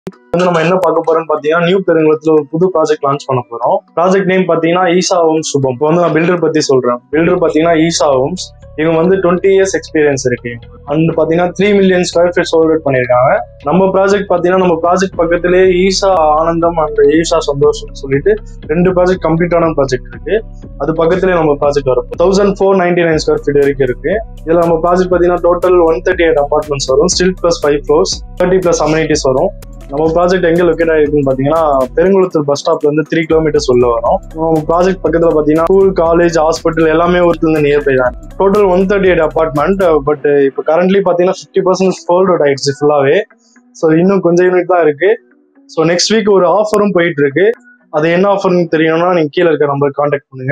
வந்து நம்ம என்ன பார்க்க போறோம்னு பாத்தீங்கன்னா நியூ பெருங்குளத்துல ஒரு புது ப்ராஜெக்ட் லான்ச் பண்ண போறோம் ப்ராஜெக்ட் நேம் பாத்தீங்கன்னா ஈசா ஹோம்ஸ் சுபம் இப்போ வந்து நான் பில்டர் பத்தி சொல்றேன் பில்டர் பாத்தீங்கன்னா ஈசா ஹோம்ஸ் இவங்க வந்து டுவெண்ட்டி இயர்ஸ் எக்ஸ்பீரியன்ஸ் இருக்கு அண்ட் பாத்தீங்கன்னா three million square feet sold பண்ணிருக்காங்க நம்ம ப்ராஜெக்ட் பாத்தீங்கன்னா நம்ம ப்ராஜெக்ட் பக்கத்திலே ஈசா ஆனந்தம் அண்ட் ஈசா சந்தோஷம் சொல்லிட்டு ரெண்டு ப்ராஜெக்ட் கம்ப்ளீட்டான ப்ராஜெக்ட் இருக்கு அது பக்கத்திலே நம்ம ப்ராஜெக்ட் வரும் thousand four ninety nine square feet வரைக்கும் இருக்கு இதுல நம்ம ப்ராஜெக்ட் பாத்தீங்கன்னா total one thirty eight apartments வரும் stilt plus five floors thirty plus amenities வரும் நம்ம ப்ராஜெக்ட் எங்க லொக்கேட் ஆயிருக்குன்னு பாத்தீங்கன்னா பெருங்குளத்தூர் பஸ் ஸ்டாப்ல இருந்து த்ரீ கிலோமீட்டர்ஸ் உள்ள வரும் நம்ம ப்ராஜெக்ட் பக்கத்துல பாத்தீங்கன்னா ஸ்கூல் காலேஜ் ஹாஸ்பிட்டல் எல்லாமே ஊர்ல இருந்து நியர்பை தான் total one thirty eight apartment but இப்போ கரண்ட்லி பாத்தீங்கன்னா ஃபிஃப்டி பர்சன்ட் ஃபோல்ட் அவுட் ஆயிடுச்சு ஃபுல்லாவே ஸோ இன்னும் கொஞ்சம் யூனிட் தான் இருக்கு ஸோ நெக்ஸ்ட் வீக் ஒரு ஆஃபரும் போயிட்டு இருக்கு அது என்ன ஆஃபர்னு தெரியணும்னா நீங்க கீழே இருக்க நம்பர் கான்டாக்ட் பண்ணுங்க